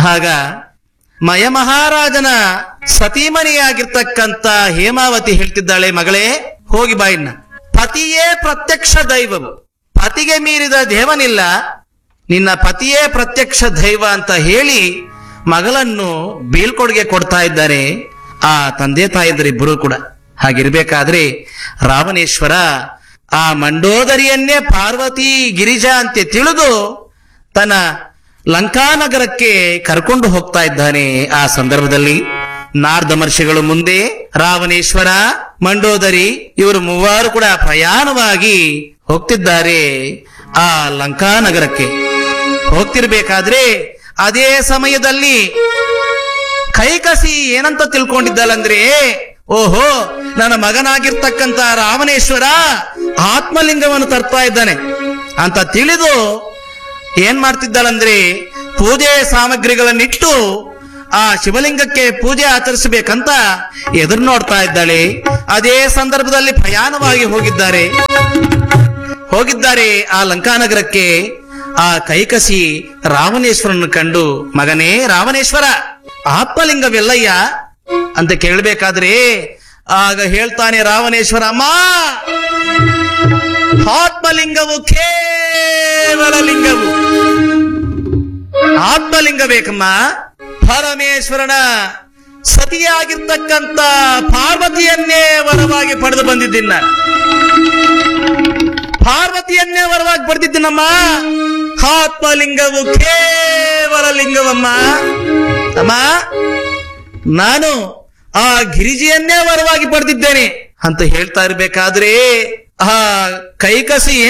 ಆಗ ಮಯ ಮಹಾರಾಜನ ಸತೀಮಣಿಯಾಗಿರ್ತಕ್ಕಂತ ಹೇಮಾವತಿ ಹೇಳ್ತಿದ್ದಾಳೆ ಮಗಳೇ ಹೋಗಿ ಬಾಯಿನ್ನ ಪತಿಯೇ ಪ್ರತ್ಯಕ್ಷ ದೈವವು ಪತಿಗೆ ಮೀರಿದ ದೇವನಿಲ್ಲ ನಿನ್ನ ಪತಿಯೇ ಪ್ರತ್ಯಕ್ಷ ದೈವ ಅಂತ ಹೇಳಿ ಮಗಳನ್ನು ಬೀಳ್ಕೊಡುಗೆ ಕೊಡ್ತಾ ಇದ್ದಾರೆ ಆ ತಂದೆ ತಾಯಿದ್ದರಿಬ್ಬರು ಕೂಡ ಹಾಗಿರ್ಬೇಕಾದ್ರೆ ರಾವಣೇಶ್ವರ ಆ ಮಂಡೋದರಿಯನ್ನೇ ಪಾರ್ವತಿ ಗಿರಿಜಾ ಅಂತ ತಿಳಿದು ತನ್ನ ಲಂಕಾನಗರಕ್ಕೆ ಕರ್ಕೊಂಡು ಹೋಗ್ತಾ ಇದ್ದಾನೆ ಆ ಸಂದರ್ಭದಲ್ಲಿ ನಾರ್ದ ಮರ್ಷಿಗಳು ಮುಂದೆ ರಾವಣೇಶ್ವರ ಮಂಡೋದರಿ ಇವರು ಮೂವರು ಕೂಡ ಪ್ರಯಾಣವಾಗಿ ಹೋಗ್ತಿದ್ದಾರೆ ಆ ಲಂಕಾನಗರಕ್ಕೆ ಹೋಗ್ತಿರ್ಬೇಕಾದ್ರೆ ಅದೇ ಸಮಯದಲ್ಲಿ ಕೈಕಸಿ ಏನಂತ ತಿಳ್ಕೊಂಡಿದ್ದಲ್ಲಂದ್ರೆ ಓಹೋ ನನ್ನ ಮಗನಾಗಿರ್ತಕ್ಕಂತ ರಾವಣೇಶ್ವರ ಆತ್ಮಲಿಂಗವನ್ನು ತರ್ತಾ ಇದ್ದಾನೆ ಅಂತ ತಿಳಿದು ಏನ್ ಮಾಡ್ತಿದ್ದಾಳಂದ್ರೆ ಪೂಜೆ ಸಾಮಗ್ರಿಗಳನ್ನಿಟ್ಟು ಆ ಶಿವಲಿಂಗಕ್ಕೆ ಪೂಜೆ ಆಚರಿಸಬೇಕಂತ ಎದುರು ನೋಡ್ತಾ ಇದ್ದಾಳೆ ಅದೇ ಸಂದರ್ಭದಲ್ಲಿ ಪ್ರಯಾಣವಾಗಿ ಹೋಗಿದ್ದಾರೆ ಹೋಗಿದ್ದಾರೆ ಆ ಲಂಕಾನಗರಕ್ಕೆ ಆ ಕೈಕಸಿ ರಾವಣೇಶ್ವರನ್ನು ಕಂಡು ಮಗನೇ ರಾವಣೇಶ್ವರ ಆತ್ಮಲಿಂಗವೆಲ್ಲಯ್ಯ ಅಂತ ಕೇಳಬೇಕಾದ್ರೆ ಆಗ ಹೇಳ್ತಾನೆ ರಾವಣೇಶ್ವರ ಅಮ್ಮ ಆತ್ಮಲಿಂಗವು ಕೇವಲ ಲಿಂಗವು ಆತ್ಮಲಿಂಗ ಬೇಕಮ್ಮ ಪರಮೇಶ್ವರನ ಸತಿಯಾಗಿರ್ತಕ್ಕಂತ ಪಾರ್ವತಿಯನ್ನೇ ವರವಾಗಿ ಪಡೆದು ಬಂದಿದ್ದೀನಿ ನಾನು ಪಾರ್ವತಿಯನ್ನೇ ವರವಾಗಿ ಪಡೆದಿದ್ದೀನಮ್ಮ ಆತ್ಮಲಿಂಗವು ಕೇವಲ ಲಿಂಗವಮ್ಮ ಅಮ್ಮ ನಾನು ಆ ಗಿರಿಜೆಯನ್ನೇ ವರವಾಗಿ ಪಡೆದಿದ್ದೇನೆ ಅಂತ ಹೇಳ್ತಾ ಇರ್ಬೇಕಾದ್ರೆ ಆ ಕೈಕಸಿ